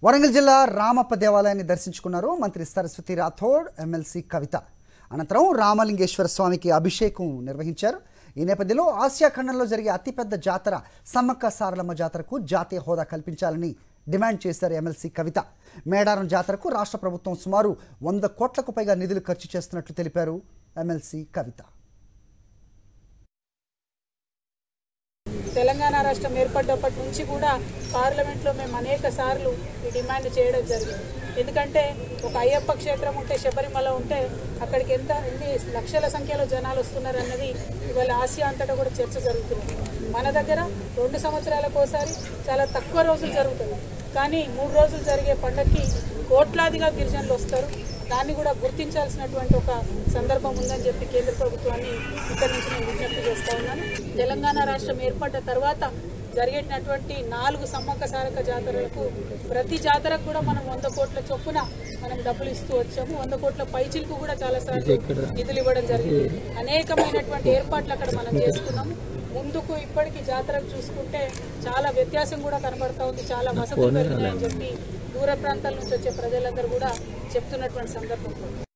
వరంగల్ జిల్లా రామప్ప దేవాలయాన్ని దర్శించుకున్నారు మంత్రి సరస్వతి రాథోడ్ ఎమ్మెల్సీ కవిత అనంతరం రామలింగేశ్వర స్వామికి అభిషేకం నిర్వహించారు ఈ నేపథ్యంలో ఆసియా ఖండంలో జరిగే అతిపెద్ద జాతర సమ్మక్క సారలమ్మ జాతరకు జాతీయ హోదా కల్పించాలని డిమాండ్ చేశారు ఎమ్మెల్సీ కవిత మేడారం జాతరకు రాష్ట్ర ప్రభుత్వం సుమారు వంద కోట్లకు పైగా నిధులు ఖర్చు చేస్తున్నట్లు తెలిపారు ఎమ్మెల్సీ కవిత తెలంగాణ రాష్ట్రం ఏర్పడ్డప్పటి నుంచి కూడా పార్లమెంట్లో మేము అనేక సార్లు ఈ డిమాండ్ చేయడం జరిగింది ఎందుకంటే ఒక అయ్యప్ప క్షేత్రం ఉంటే శబరిమల ఉంటే అక్కడికి ఎంత ఎన్ని లక్షల సంఖ్యలో జనాలు వస్తున్నారు అన్నది ఇవాళ ఆసియా అంతటా కూడా చర్చ జరుగుతుంది మన దగ్గర రెండు సంవత్సరాలకు ఒకసారి చాలా తక్కువ రోజులు జరుగుతుంది కానీ మూడు రోజులు జరిగే పండగకి కోట్లాదిగా గిరిజనులు వస్తారు దాన్ని కూడా గుర్తించాల్సినటువంటి ఒక సందర్భం ఉందని చెప్పి కేంద్ర ప్రభుత్వాన్ని ఇక్కడి నుంచి నేను విజ్ఞప్తి చేస్తా ఉన్నాను తెలంగాణ రాష్ట్రం ఏర్పడ్డ తర్వాత జరిగేటటువంటి నాలుగు సమ్మక్క సారక జాతరలకు ప్రతి జాతరకు కూడా మనం వంద కోట్ల చొప్పున మనం డబ్బులు ఇస్తూ వచ్చాము వంద కోట్ల పైచిలకు కూడా చాలా సార్లు నిధులు ఇవ్వడం జరిగింది అనేకమైనటువంటి ఏర్పాట్లు అక్కడ మనం చేసుకున్నాము ముందుకు ఇప్పటికి జాతరకు చూసుకుంటే చాలా వ్యత్యాసం కూడా కనబడతా ఉంది చాలా వసతులు పెరిగినాయని చెప్పి దూర ప్రాంతాల నుంచి వచ్చే ప్రజలందరూ కూడా చెప్తున్నటువంటి సందర్భం